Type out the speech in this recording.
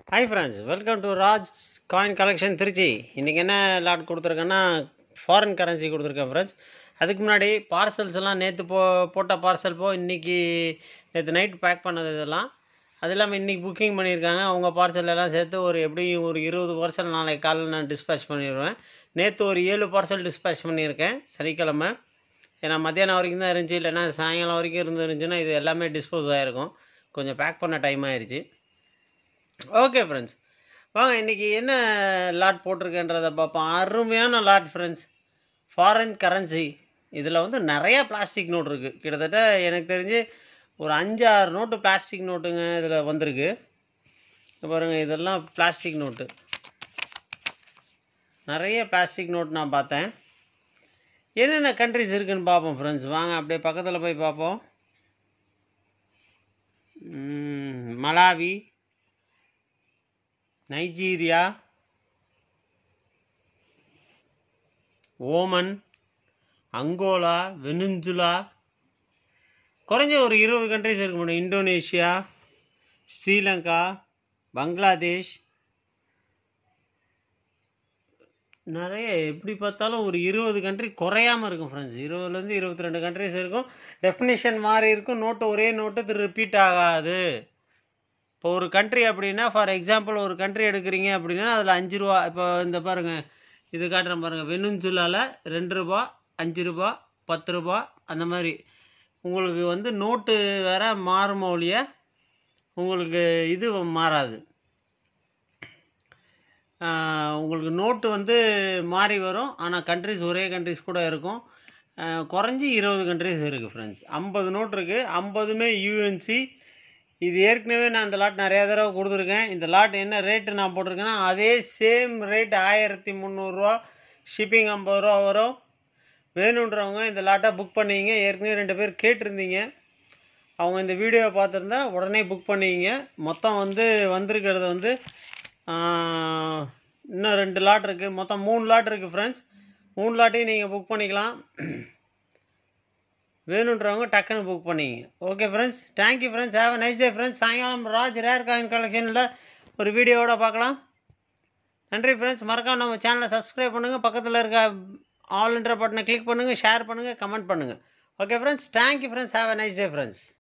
hi friends welcome to Raj coin collection Tiruchi இன்றைக்கி என்ன lot கொடுத்துருக்கேன்னா ஃபாரின் கரன்சி கொடுத்துருக்கேன் ஃப்ரெண்ட்ஸ் அதுக்கு முன்னாடி பார்சல்ஸ் எல்லாம் நேற்று போ போட்ட பார்சல் போ இன்றைக்கி நேற்று நைட் பேக் பண்ணது இதெல்லாம் அது இல்லாமல் இன்றைக்கி புக்கிங் பண்ணியிருக்காங்க அவங்க பார்சல் எல்லாம் சேர்த்து ஒரு எப்படியும் ஒரு இருபது பார்சல் நாளைக்கு காலையில் நான் டிஸ்பேச் பண்ணிடுவேன் நேற்று ஒரு ஏழு பார்சல் டிஸ்பேச் பண்ணியிருக்கேன் சனிக்கிழமை ஏன்னா மத்தியானம் வரைக்கும் தான் இருந்துச்சு இல்லைன்னா சாயங்காலம் வரைக்கும் இருந்து இருந்துச்சுன்னா இது எல்லாமே டிஸ்போஸ் ஆகிருக்கும் கொஞ்சம் பேக் பண்ண டைம் ஆயிடுச்சு ஓகே ஃப்ரெண்ட்ஸ் வாங்க இன்றைக்கி என்ன லாட் போட்டிருக்கேன்றதை பார்ப்போம் அருமையான லாட் ஃப்ரெண்ட்ஸ் ஃபாரின் கரன்சி இதில் வந்து நிறையா பிளாஸ்டிக் நோட் இருக்குது கிட்டத்தட்ட எனக்கு தெரிஞ்சு ஒரு அஞ்சு ஆறு நோட்டு பிளாஸ்டிக் நோட்டுங்க இதில் வந்திருக்கு இங்க பாருங்க இதெல்லாம் பிளாஸ்டிக் நோட்டு நிறைய பிளாஸ்டிக் நோட் நான் பார்த்தேன் என்னென்ன கண்ட்ரிஸ் இருக்குன்னு பார்ப்போம் ஃப்ரெண்ட்ஸ் வாங்க அப்படியே பக்கத்தில் போய் பார்ப்போம் ம், Malawi Nigeria Oman Angola Venezuela குறைஞ்ச ஒரு இருபது கண்ட்ரிஸ் இருக்க முடியும் இந்தோனேஷியா ஸ்ரீலங்கா பங்களாதேஷ் நிறைய எப்படி பார்த்தாலும் ஒரு இருபது கண்ட்ரி குறையாமல் இருக்கும் ஃப்ரெண்ட்ஸ் இருபதுலேருந்து இருபத்தி ரெண்டு கண்ட்ரிஸ் இருக்கும் டெஃபினேஷன் மாறி இருக்கும் நோட்டு ஒரே நோட்டு இது ரிப்பீட் ஆகாது இப்போ ஒரு கண்ட்ரி அப்படின்னா ஃபார் எக்ஸாம்பிள் ஒரு கண்ட்ரி எடுக்கிறீங்க அப்படின்னா அதில் அஞ்சு ரூபா இப்போ இந்த பாருங்க இது காட்டுறேன் பாருங்க வெனுஞ்சுலாவில் ரெண்டு ரூபா அஞ்சு ரூபா பத்து ரூபா அந்த மாதிரி உங்களுக்கு வந்து நோட்டு வேற மாறும் ஒழிய உங்களுக்கு இது மாறாது ஆஹ் உங்களுக்கு நோட்டு வந்து மாறி வரும் ஆனால் கண்ட்ரிஸ் ஒரே கண்ட்ரிஸ் கூட இருக்கும் ஆஹ் குறைஞ்சி இருபது கண்ட்ரிஸ் இருக்குது ஃப்ரெண்ட்ஸ் ஐம்பது நோட் இருக்குது ஐம்பதுமே யூஎன்சி இது ஏற்கனவே நான் இந்த லாட் நிறையா தடவை கொடுத்துருக்கேன் இந்த லாட் என்ன ரேட்டு நான் போட்டிருக்கேன்னா அதே சேம் ரேட் ஆயிரத்தி முந்நூறுரூவா ஷிப்பிங் ஐம்பது ரூபா வரும் வேணுன்றவங்க இந்த லாட்டை புக் பண்ணிங்க ஏற்கனவே ரெண்டு பேர் கேட்டிருந்தீங்க அவங்க இந்த வீடியோவை பார்த்துருந்தா உடனே புக் பண்ணிக்கிங்க மொத்தம் வந்து வந்திருக்கிறது வந்து ஆஹ், இன்னும் ரெண்டு லாட் இருக்குது மொத்தம் மூணு லாட் இருக்குது ஃப்ரெண்ட்ஸ் மூணு லாட்டையும் நீங்கள் புக் பண்ணிக்கலாம் வேணுன்றவங்க டக்குன்னு புக் பண்ணிங்க okay friends thank you friends have a nice day friends சாயங்காலம் ராஜ் ரேர் காயின் கலெக்ஷனில் ஒரு வீடியோவோட பார்க்கலாம் நன்றி ஃப்ரெண்ட்ஸ் மறக்காம நம்ம சேனலை சப்ஸ்கிரைப் பண்ணுங்கள் பக்கத்தில் இருக்க ஆல்ன்ற பட்டனை கிளிக் பண்ணுங்கள் ஷேர் பண்ணுங்கள் கமெண்ட் பண்ணுங்கள் okay friends thank you friends have a nice day friends